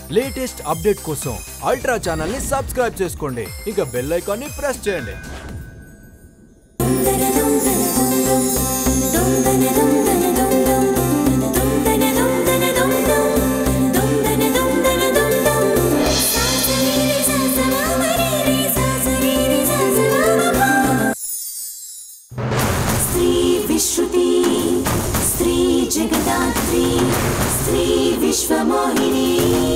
Latest update కోసం ultra channel ని subscribe చేసుకోండి ఇక బెల్ ఐకాన్ ని ప్రెస్ చేయండి స్త్రీ విశ్రుతి స్త్రీ జగదాత్రి స్త్రీ విశ్వమోహిని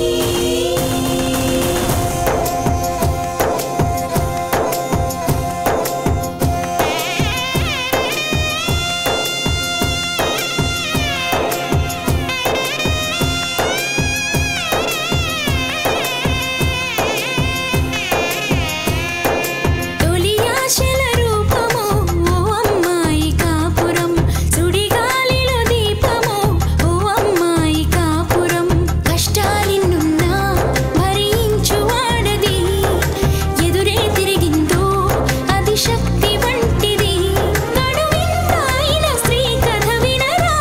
తొలి ఆశల రూపము ఓ అమ్మాయి కాపురం సుడిగాలిలో దీపము ఓ అమ్మాయి కాపురం కష్టాలిన్నున్నా భరించు వాడది ఎదురే తిరిగిందో అది శక్తి వంటిది నడువింతాయిన స్త్రీ కథ వినరా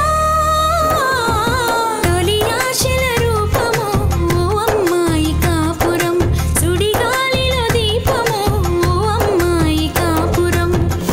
తొలి ఆశల రూపము ఓ అమ్మాయి కాపురం సుడిగాలిలో దీపము ఓ అమ్మాయి కాపురం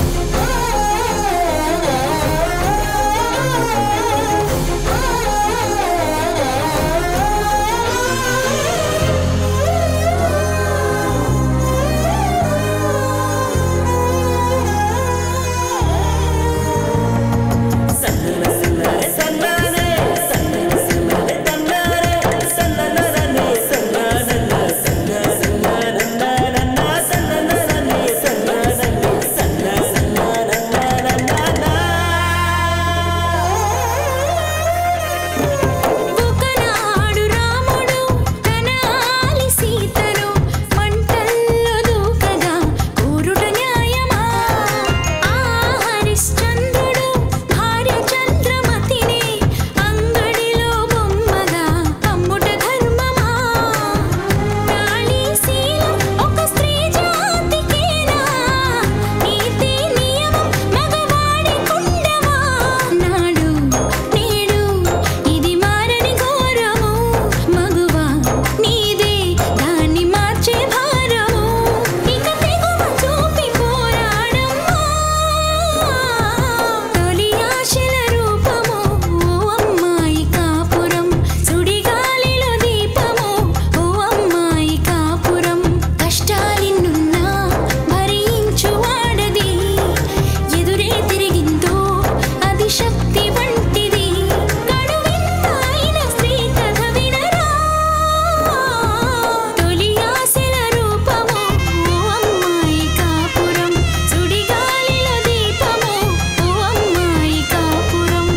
ఒకనాడు రాముడు తన ఆలి సీతను మంటల్లో దూకగా కూరుట న్యాయమా ఆ హరిశ్చంద్రుడు భార్య చంద్రమతిని అంగడిలో బొమ్మగా అమ్ముట ధర్మమా నాళీశీలం ఒక స్త్రీ జాతికేనా నీతి నియమం మగవాడి కుండమా నాడు నేడు ఇది మారని ఘోరము మగువా నీదే దాన్ని మార్చే భారము ఇక తెగువ చూపి పోరాడమ్మా తొలి ఆశల రూపము ఓ అమ్మాయి కాపురం సుడిగాలిలో దీపము ఓ అమ్మాయి కాపురం కష్టాలిన్నున్నా భరించు వాడది ఎదురే తిరిగిందో అది శక్తి వంటిది కడువింతాయిన స్త్రీ కథ వినరా తొలి ఆశల రూపము ఓ అమ్మాయి కాపురం సుడిగాలిలో దీపము ఓ అమ్మాయి కాపురం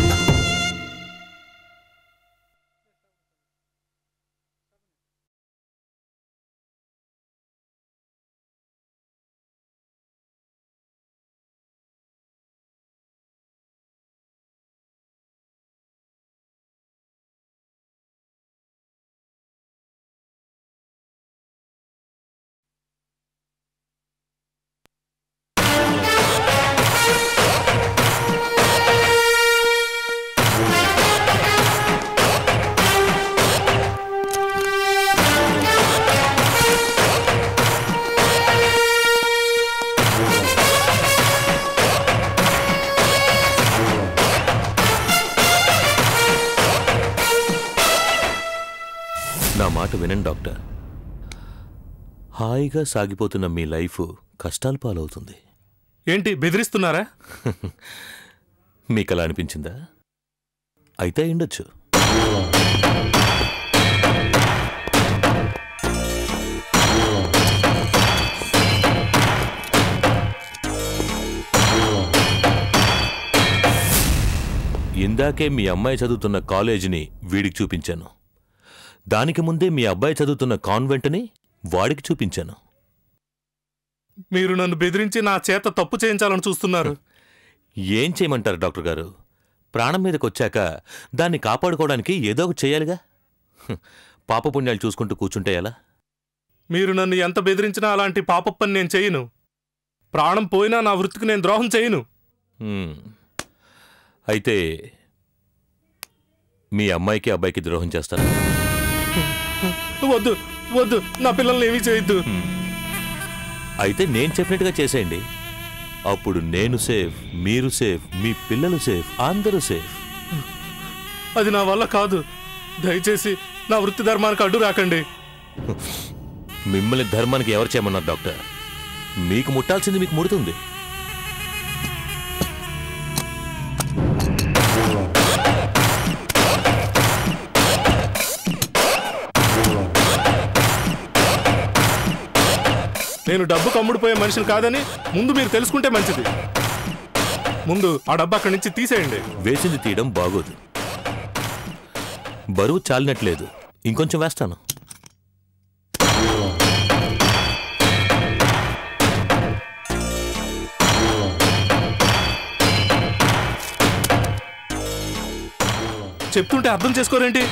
నా మాట వినండి డాక్టర్ హాయిగా సాగిపోతున్న మీ లైఫ్ కష్టాల పాలవుతుంది ఏంటి బెదిరిస్తున్నారా మీకు అలా అనిపించిందా అయితే ఉండొచ్చు ఇందాకే మీ అమ్మాయి చదువుతున్న కాలేజీని వీడికి చూపించాను దానికి ముందే మీ అబ్బాయి చదువుతున్న కాన్వెంట్ని వాడికి చూపించాను మీరు నన్ను బెదిరించి నా చేత తప్పు చేయించాలని చూస్తున్నారు ఏం చేయమంటారు డాక్టర్ గారు ప్రాణం మీదకి వచ్చాక దాన్ని కాపాడుకోవడానికి ఏదో ఒకటి చేయాలిగా హ్మ్. పాపపుణ్యాలు చూసుకుంటూ కూర్చుంటే ఎలా మీరు నన్ను ఎంత బెదిరించినా అలాంటి పాప పని నేను చేయను ప్రాణం పోయినా నా వృత్తికి నేను ద్రోహం చేయను హ్మ్. అయితే మీ అమ్మాయికి అబ్బాయికి ద్రోహం చేస్తారా వద్దు వద్దు నా పిల్లల్ని ఏమీ చేయొద్దు అయితే నేను చెప్పినట్టుగా చేసేయండి అప్పుడు నేను సేఫ్ మీరు సేఫ్ మీ పిల్లలు సేఫ్ అందరూ సేఫ్ అది నా వల్ల కాదు దయచేసి నా వృత్తి ధర్మానికి అడ్డు రాకండి మిమ్మల్ని ధర్మానికి ఎవరు చేయమన్నారు డాక్టర్ మీకు ముట్టాల్సింది మీకు ముడుతుంది నేను డబ్బు కమ్ముడిపోయే మనిషిని కాదని ముందు మీరు తెలుసుకుంటే మంచిది ముందు ఆ డబ్బు అక్కడి నుంచి తీసేయండి వేసింది తీయడం బాగోదు బరువు చాలినట్లేదు ఇంకొంచెం వేస్తాను చెప్తుంటే అర్థం చేసుకోరేంటి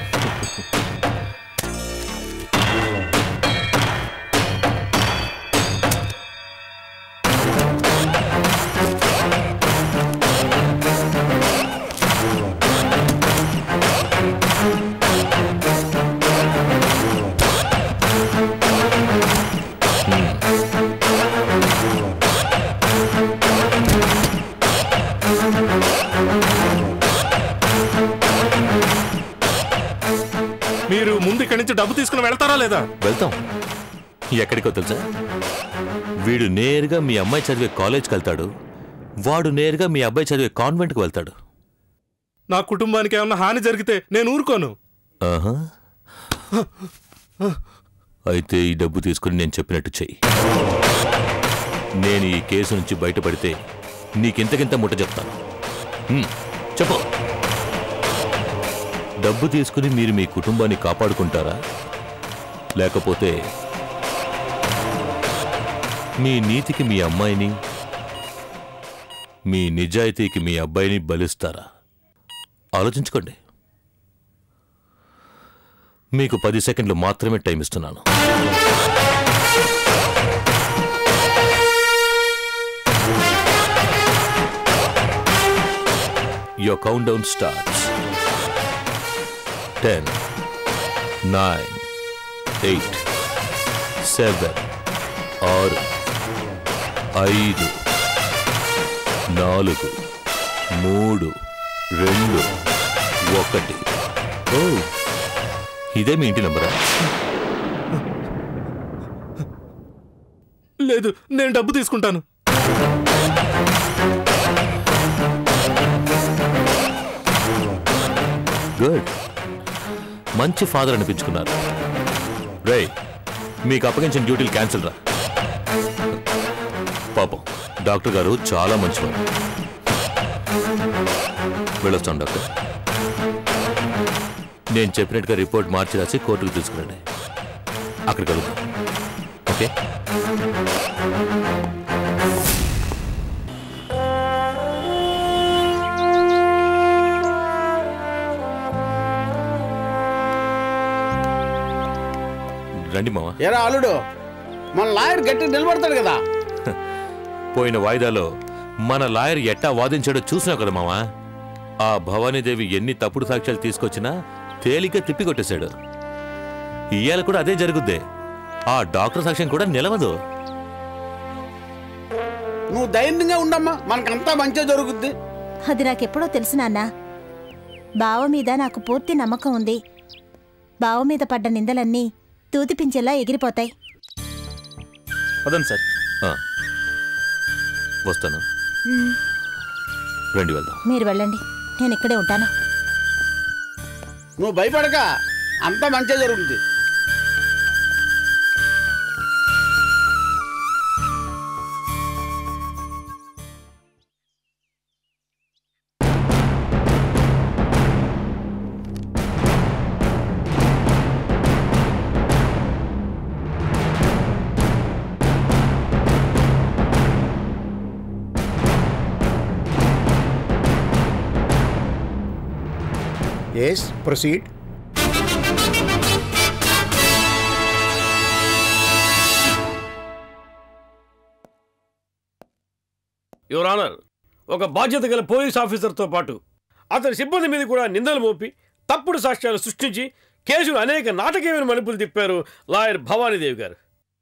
మీరు ముందు ఇక్కడి నుంచి డబ్బు తీసుకుని వెళ్తారా లేదా వెళ్తాం ఎక్కడికో తెలుసా వీడు నేరుగా మీ అమ్మాయి చదివే కాలేజ్కి వెళ్తాడు వాడు నేరుగా మీ అబ్బాయి చదివే కాన్వెంట్కి వెళ్తాడు నా కుటుంబానికి ఏమన్నా హాని జరిగితే నేను ఊరుకోను ఆహా అయితే ఈ డబ్బు తీసుకుని నేను చెప్పినట్టు చెయ్యి నేను ఈ కేసు నుంచి బయటపడితే నీకింతకింత ముట్ట చెప్తాను హ్మ్, చెప్పు డబ్బు తీసుకుని మీరు మీ కుటుంబాన్ని కాపాడుకుంటారా లేకపోతే మీ నీతికి మీ అమ్మాయిని మీ నిజాయితీకి మీ అబ్బాయిని బలిస్తారా ఆలోచించుకోండి మీకు పది సెకండ్లు మాత్రమే టైం ఇస్తున్నాను Your countdown starts. 10, 9, 8, 7, 6, 5, 4, 3, 2, 1. ఓ ఇదే మీ ఇంటి నంబరా లేదు నేను డబ్బు తీసుకుంటాను గుడ్ మంచి ఫాదర్ అనిపించుకున్నారు రే మీకు అప్పగించిన డ్యూటీలు క్యాన్సిల్ రా పాపం డాక్టర్ గారు చాలా మంచివారు వెళ్ళొస్తాను డాక్టర్ నేను చెప్పినట్టుగా రిపోర్ట్ మార్చి రాసి కోర్టుకు తీసుకురండి అక్కడికి వెళ్దాం ఓకే రండి మావా ఏరా అల్లుడు మన లాయర్ గట్టి నిలబడతాడు కదా పోయిన వాయిదాలో మన లాయర్ ఎట్టా వాదించాడో చూసినావు కదా మావా ఆ భవానీదేవి ఎన్ని తప్పుడు సాక్ష్యాలు తీసుకొచ్చినా తేలిక తిప్పికొట్టేశాడు ఇయ్యాల కూడా అదే జరుగుద్దే ఆ డాక్టర్ సాక్ష్యం కూడా నిలవదు నువ్వు ధైర్యంగా ఉండమ్మా మనకంతా మంచిగా జరుగుద్ది అది నాకెప్పుడో తెలుసు నాన్న బావ మీద నాకు పూర్తి నమ్మకం ఉంది బావ మీద పడ్డ నిందలన్నీ తూతిపించేలా ఎగిరిపోతాయి వదండి సార్ ఆ. వస్తాను మ్, రండి వెళ్దాం మీరు వెళ్ళండి నేను ఇక్కడే ఉంటాను నువ్వు భయపడక అంతా మంచిగా జరుగుద్ది Yes, proceed. యువర్ ఆనర్ ఒక బాధ్యత గల పోలీస్ ఆఫీసర్తో పాటు అతని సిబ్బంది మీద కూడా నిందలు మోపి తప్పుడు సాక్ష్యాలు సృష్టించి కేసును అనేక నాటకీయమైన మలుపులు తిప్పారు లాయర్ భవానీదేవి గారు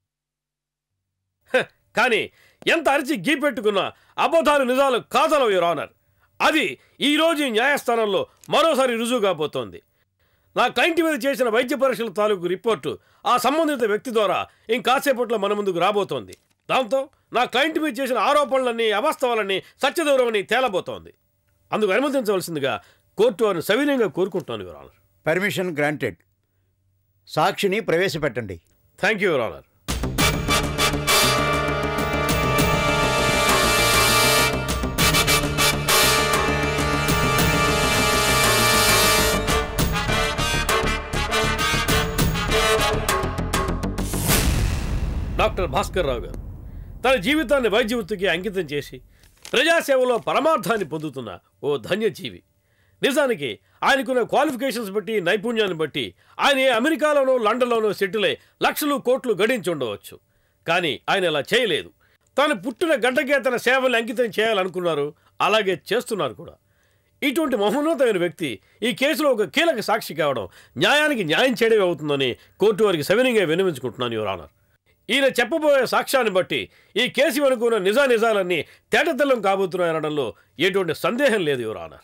హ, కానీ ఎంత అరిచి గీపెట్టుకున్నా అబద్ధాలు నిజాలు కాదలవు యువర్ ఆనర్ అది ఈరోజు ఈ న్యాయస్థానంలో మరోసారి రుజువు కాబోతోంది నా క్లయింట్ మీద చేసిన వైద్య పరీక్షల తాలూకు రిపోర్టు ఆ సంబంధిత వ్యక్తి ద్వారా ఇంకాసేపట్లో మన ముందుకు రాబోతోంది దాంతో నా క్లయింట్ మీద చేసిన ఆరోపణలన్నీ అవాస్తవాలన్నీ సత్యదూరమని తేలబోతోంది అందుకు అనుమతించవలసిందిగా కోర్టు వారిని సవినయంగా కోరుకుంటున్నాను యువర్ ఆనర్ పర్మిషన్ గ్రాంటెడ్ సాక్షిని ప్రవేశపెట్టండి thank you your honour doctor Bhaskar Rao garu తన జీవితాన్ని వైద్య వృత్తికి అంకితం చేసి ప్రజాసేవలో పరమార్థాన్ని పొందుతున్న ఓ ధన్యజీవి నిజానికి ఆయనకున్న క్వాలిఫికేషన్స్ బట్టి నైపుణ్యాన్ని బట్టి ఆయన ఏ అమెరికాలోనో లండన్లోనో సెటిల్ అయి లక్షలు కోట్లు గడించి ఉండవచ్చు కానీ ఆయన ఇలా చేయలేదు తాను పుట్టిన గడ్డకే తన సేవల్ని అంకితం చేయాలనుకున్నారు అలాగే చేస్తున్నారు కూడా ఇటువంటి మహోన్నతమైన వ్యక్తి ఈ కేసులో ఒక కీలక సాక్షి కావడం న్యాయానికి న్యాయం చేయడమే అవుతుందని కోర్టు వారికి సవినయంగా విన్నవించుకుంటున్నాను యువర్ ఆనర్ ఈయన చెప్పబోయే సాక్ష్యాన్ని బట్టి ఈ కేసు వెనుకున్న నిజా నిజాలన్నీ తేటతెల్లం కాబోతున్నాయనడంలో ఎటువంటి సందేహం లేదు యువర్ ఆనర్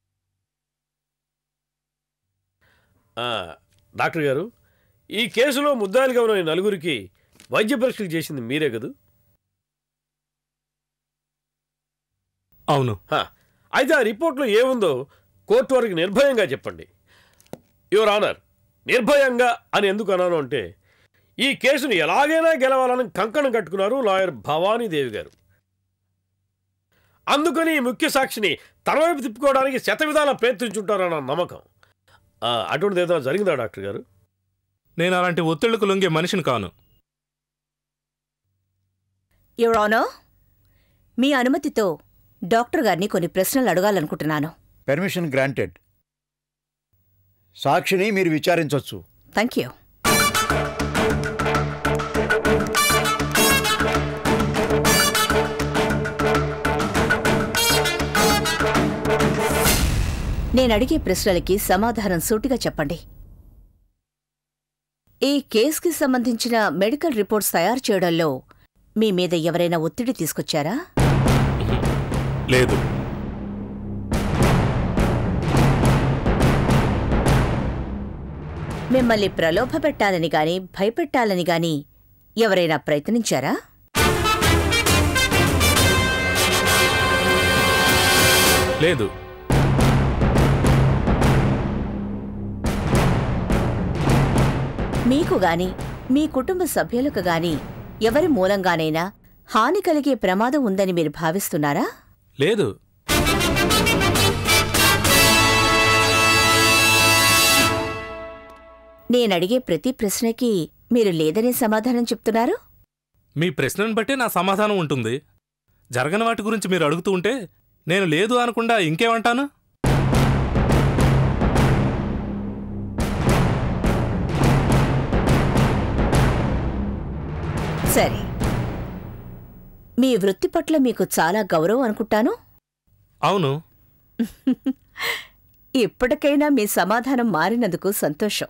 ఆ, డాక్టర్ గారు ఈ కేసులో ముద్దాయిలుగా ఉన్న ఈ నలుగురికి వైద్య పరీక్షలు చేసింది మీరే కదూ అవును హా, అయితే ఆ రిపోర్ట్లో ఏముందో కోర్టు వారికి నిర్భయంగా చెప్పండి యువర్ ఆనర్ నిర్భయంగా అని ఎందుకు అన్నాను అంటే ఈ కేసును ఎలాగైనా గెలవాలని కంకణం కట్టుకున్నారు లాయర్ భవానీదేవి గారు అందుకని ఈ ముఖ్య సాక్షిని తన వైపు తిప్పుకోవడానికి శత విధాల ప్రయత్నించుంటారన్న నమ్మకం ఆ, అటువంటిది ఏదో జరిగిందా డాక్టర్ గారు నేను అలాంటి ఒత్తిళ్లకు లొంగే మనిషిని కాను యువర్ ఆనర్ మీ అనుమతితో డాక్టర్ గారిని కొన్ని ప్రశ్నలు అడగాలనుకుంటున్నాను పర్మిషన్ గ్రాంటెడ్ సాక్షిని మీరు విచారించవచ్చు థ్యాంక్ యూ నేను అడిగే ప్రశ్నలకి సమాధానం సూటిగా చెప్పండి ఈ కేసుకి సంబంధించిన మెడికల్ రిపోర్ట్స్ తయారు చేయడంలో మీ మీద ఎవరైనా ఒత్తిడి తీసుకొచ్చారా లేదు మిమ్మల్ని ప్రలోభపెట్టాలని గాని భయపెట్టాలని గాని ఎవరైనా ప్రయత్నించారా లేదు మీకు గాని మీ కుటుంబ సభ్యులకు గాని ఎవరి మూలంగానైనా హాని కలిగే ప్రమాదం ఉందని మీరు భావిస్తున్నారా లేదు నేనడిగే ప్రతి ప్రశ్నకి మీరు లేదనే సమాధానం చెప్తున్నారు మీ ప్రశ్నను బట్టే నా సమాధానం ఉంటుంది జరగని వాటి గురించి మీరు అడుగుతూ ఉంటే నేను లేదు అనకుండా ఇంకేమంటాను సరే మీ వృత్తి పట్ల మీకు చాలా గౌరవం అనుకుంటాను అవును ఇప్పటికైనా మీ సమాధానం మారినందుకు సంతోషం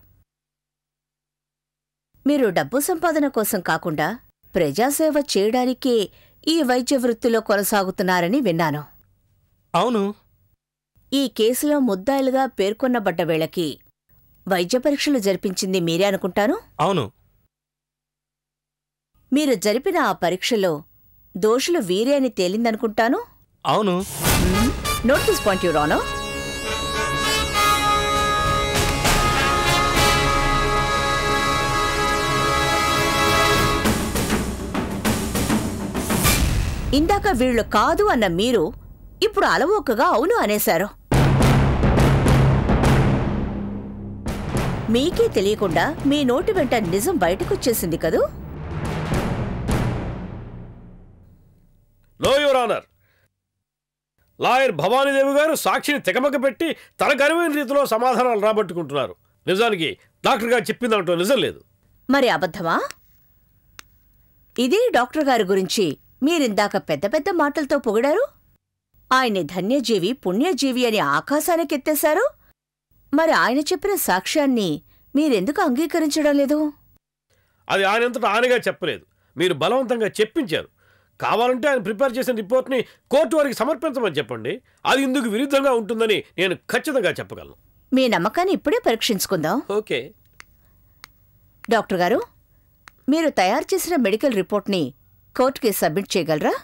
మీరు డబ్బు సంపాదన కోసం కాకుండా ప్రజాసేవ చేయడానికే ఈ వైద్య వృత్తిలో కొనసాగుతున్నారని విన్నాను అవును ఈ కేసులో ముద్దాయిలుగా పేర్కొన్నబడ్డ వేళకి వైద్య పరీక్షలు జరిపించింది మీరే అనుకుంటాను అవును మీరు జరిపిన ఆ పరీక్షలో దోషులు వీరే అని తేలిందనుకుంటాను అవును note this point your honour ఇందాక వీళ్ళు కాదు అన్న మీరు ఇప్పుడు అలవోకగా అవును అనేశారు మీకే తెలియకుండా మీ నోటి వెంట నిజం బయటకొచ్చేసింది కదూ no your honour lawyer Bhavanidevi garu సాక్షిని తెగమక పెట్టి తనకు అనువైన రీతిలో సమాధానాలు రాబట్టుకుంటున్నారు నిజానికి డాక్టర్ గారు చెప్పిందంటూ నిజం లేదు మరి అబద్ధమా ఇదే డాక్టర్ గారి గురించి మీరిందాక పెద్ద పెద్ద మాటలతో పొగిడారు ఆయన్ని ధన్యజీవి పుణ్యజీవి అని ఆకాశానికెత్తేశారు మరి ఆయన చెప్పిన సాక్ష్యాన్ని మీరెందుకు అంగీకరించడం లేదు అది ఆయనంతటా ఆయనగా చెప్పలేదు మీరు బలవంతంగా చెప్పించారు కావాలంటే ఆయన ప్రిపేర్ చేసిన రిపోర్ట్ని కోర్టు వారికి సమర్పించమని చెప్పండి అది ఇందుకు విరుద్ధంగా ఉంటుందని నేను ఖచ్చితంగా చెప్పగలను మీ నమ్మకాన్ని ఇప్పుడే పరీక్షించుకుందాం ఓకే డాక్టర్ గారు మీరు తయారు చేసిన మెడికల్ రిపోర్ట్ని కోర్టుకి సబ్మిట్ చేయగలరా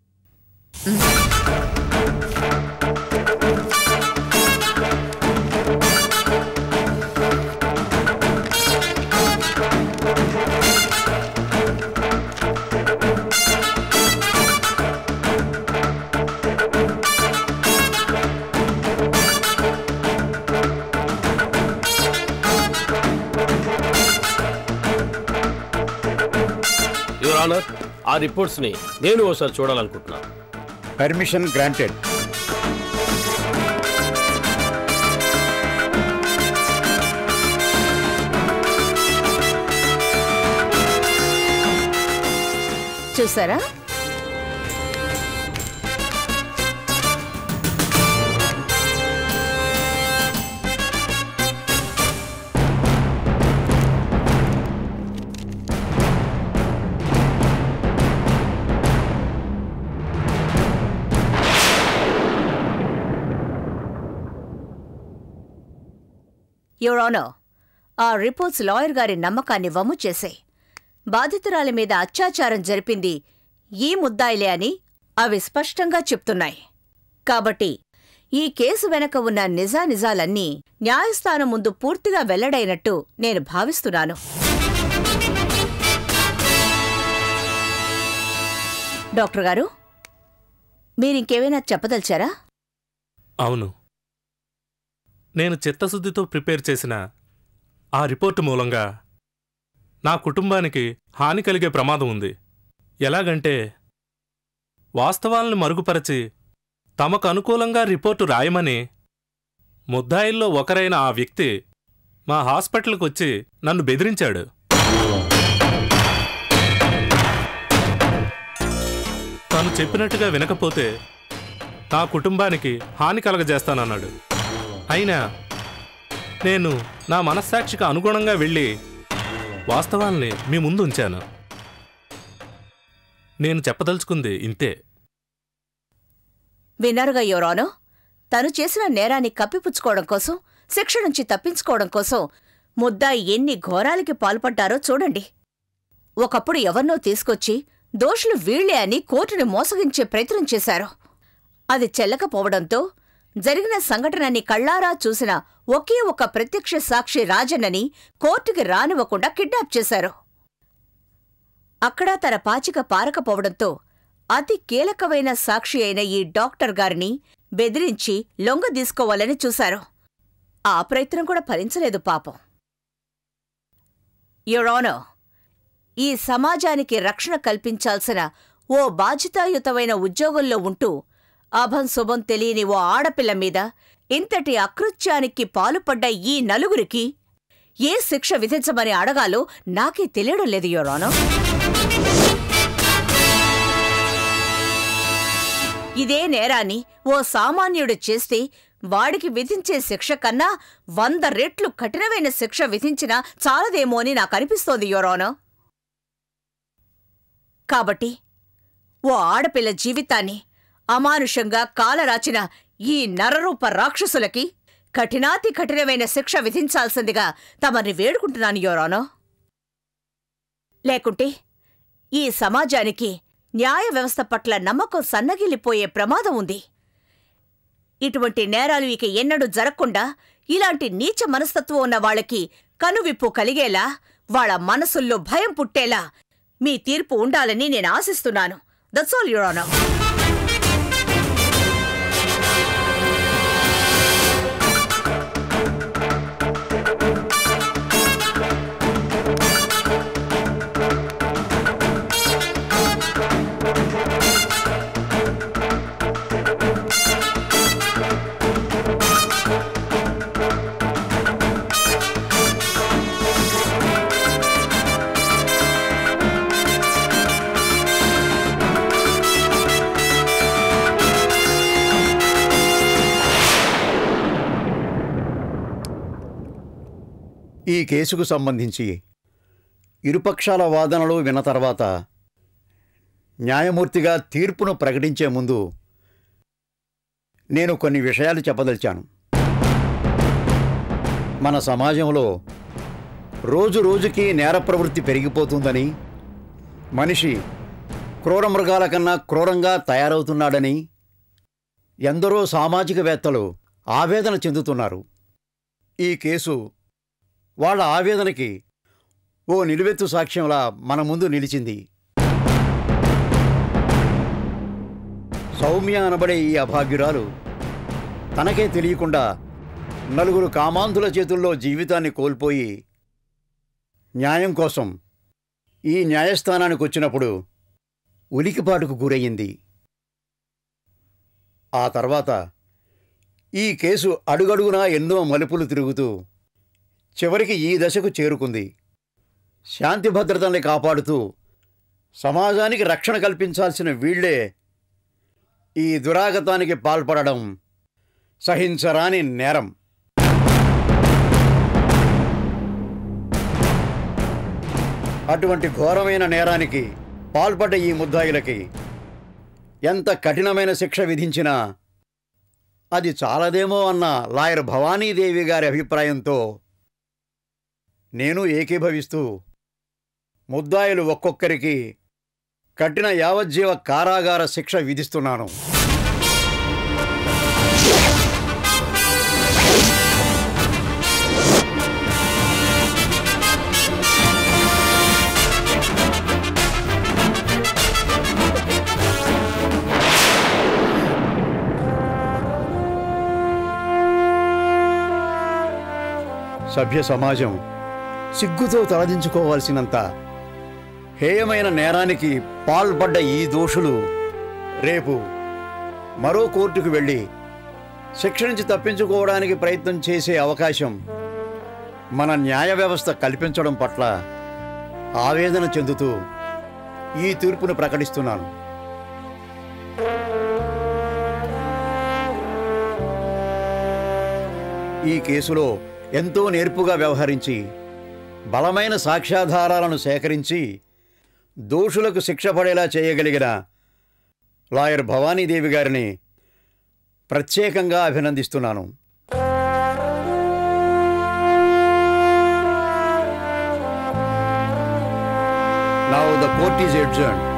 యువర్ ఆనర్ ఆ రిపోర్ట్స్ని నేను ఒకసారి చూడాలనుకుంటున్నాను పర్మిషన్ గ్రాంటెడ్ చూసారా యువర్ ఆనర్ ఆ రిపోర్ట్స్ లాయర్ గారి నమ్మకాన్ని వమ్ము చేశాయి బాధితురాలి మీద అత్యాచారం జరిపింది ఈ ముద్దాయిలే అని అవి స్పష్టంగా చెప్తున్నాయి కాబట్టి ఈ కేసు వెనక ఉన్న నిజానిజాలన్నీ న్యాయస్థానం ముందు పూర్తిగా వెల్లడైనట్టు నేను భావిస్తున్నాను డాక్టర్ గారు మీరింకేమైనా చెప్పదలిచారా అవును నేను చిత్తశుద్ధితో ప్రిపేర్ చేసిన ఆ రిపోర్టు మూలంగా నా కుటుంబానికి హాని కలిగే ప్రమాదం ఉంది ఎలాగంటే వాస్తవాలను మరుగుపరచి తమకు అనుకూలంగా రిపోర్టు రాయమని ముద్దాయిల్లో ఒకరైన ఆ వ్యక్తి మా హాస్పిటల్కి వచ్చి నన్ను బెదిరించాడు తను చెప్పినట్టుగా వినకపోతే నా కుటుంబానికి హాని కలగజేస్తానన్నాడు అయినా నేను నా మనస్సాక్షికి అనుగుణంగా వెళ్ళి వాస్తవాల్ని మీ ముందు ఉంచాను నేను చెప్పదలుచుకుంది ఇంతే విన్నారుగా యోరానో తను చేసిన నేరాన్ని కప్పిపుచ్చుకోవడం కోసం శిక్ష నుంచి తప్పించుకోవడం కోసం ముద్దాయి ఎన్ని ఘోరాలకి పాల్పడ్డారో చూడండి ఒకప్పుడు ఎవరినో తీసుకొచ్చి దోషులు వీళ్లే అని కోర్టుని మోసగించే ప్రయత్నం చేశారు అది చెల్లకపోవడంతో జరిగిన సంఘటనని కళ్ళారా చూసిన ఒకే ఒక ప్రత్యక్ష సాక్షి రాజన్నని కోర్టుకి రానివ్వకుండా కిడ్నాప్ చేశారు అక్కడ తన పాచిక పారకపోవడంతో అతి కీలకమైన సాక్షి అయిన ఈ డాక్టర్ గారిని బెదిరించి లొంగ తీసుకోవాలని చూశారు ఆ ప్రయత్నం కూడా ఫలించలేదు పాపం యురానో ఈ సమాజానికి రక్షణ కల్పించాల్సిన ఓ బాధ్యతాయుతమైన ఉద్యోగంలో ఉంటూ అభం శుభం తెలియని ఓ ఆడపిల్ల మీద ఇంతటి అకృత్యానికి పాలుపడ్డ ఈ నలుగురికి ఏ శిక్ష విధించమని అడగాలో నాకే తెలియడం లేదు యురానో ఇదే నేరాన్ని ఓ సామాన్యుడు చేస్తే వాడికి విధించే శిక్ష కన్నా వంద రెట్లు కఠినమైన శిక్ష విధించినా చాలదేమో అని నాకు అనిపిస్తోంది యోరోనో కాబట్టి ఓ ఆడపిల్ల జీవితాన్ని అమానుషంగా కాలరాచిన ఈ నరరూప రాక్షసులకి కఠినాతి కఠినమైన శిక్ష విధించాల్సిందిగా తమని వేడుకుంటున్నాను యోరానో లేకుంటే ఈ సమాజానికి న్యాయ వ్యవస్థ పట్ల నమ్మకం సన్నగిల్లిపోయే ప్రమాదం ఉంది ఇటువంటి నేరాలు ఇక ఎన్నడూ జరగకుండా ఇలాంటి నీచ మనస్తత్వం ఉన్న వాళ్ళకి కనువిప్పు కలిగేలా వాళ్ళ మనసుల్లో భయం పుట్టేలా మీ తీర్పు ఉండాలని నేను ఆశిస్తున్నాను దట్స్ ఆల్ యువర్ ఆనర్ ఈ కేసుకు సంబంధించి ఇరుపక్షాల వాదనలు విన్న తర్వాత న్యాయమూర్తిగా తీర్పును ప్రకటించే ముందు నేను కొన్ని విషయాలు చెప్పదలిచాను మన సమాజంలో రోజు రోజుకి నేర ప్రవృత్తి పెరిగిపోతుందని మనిషి క్రూర మృగాల కన్నా క్రూరంగా తయారవుతున్నాడని ఎందరో సామాజికవేత్తలు ఆవేదన చెందుతున్నారు ఈ కేసు వాళ్ళ ఆవేదనకి ఓ నిలువెత్తు సాక్ష్యంలా మన ముందు నిలిచింది సౌమ్య అనబడే ఈ అభాగ్యురాలు తనకే తెలియకుండా నలుగురు కామాంధుల చేతుల్లో జీవితాన్ని కోల్పోయి న్యాయం కోసం ఈ న్యాయస్థానానికి వచ్చినప్పుడు ఉలికిపాటుకు గురయ్యింది ఆ తర్వాత ఈ కేసు అడుగడుగునా ఎన్నో మలుపులు తిరుగుతూ చివరికి ఈ దశకు చేరుకుంది శాంతి భద్రతల్ని కాపాడుతూ సమాజానికి రక్షణ కల్పించాల్సిన వీళ్లే ఈ దురాగతానికి పాల్పడడం సహించరాని నేరం అటువంటి ఘోరమైన నేరానికి పాల్పడ్డ ఈ ముద్దాయిలకి ఎంత కఠినమైన శిక్ష విధించినా అది చాలదేమో అన్న లాయర్ భవానీదేవి గారి అభిప్రాయంతో నేను ఏకీభవిస్తూ ముద్దాయిలు ఒక్కొక్కరికి కఠిన యావజ్జీవ కారాగార శిక్ష విధిస్తున్నాను సభ్య సమాజం సిగ్గుతో తలదించుకోవాల్సినంత హేయమైన నేరానికి పాల్పడ్డ ఈ దోషులు రేపు మరో కోర్టుకు వెళ్ళి శిక్ష నుంచి తప్పించుకోవడానికి ప్రయత్నం చేసే అవకాశం మన న్యాయ వ్యవస్థ కల్పించడం పట్ల ఆవేదన చెందుతూ ఈ తీర్పును ప్రకటిస్తున్నాను ఈ కేసులో ఎంతో నేర్పుగా వ్యవహరించి బలమైన సాక్ష్యాధారాలను సేకరించి దోషులకు శిక్ష పడేలా చేయగలిగిన లాయర్ భవానీదేవి గారిని ప్రత్యేకంగా అభినందిస్తున్నాను నౌ ద కోర్ట్ ఈజ్ ఎడ్జర్న్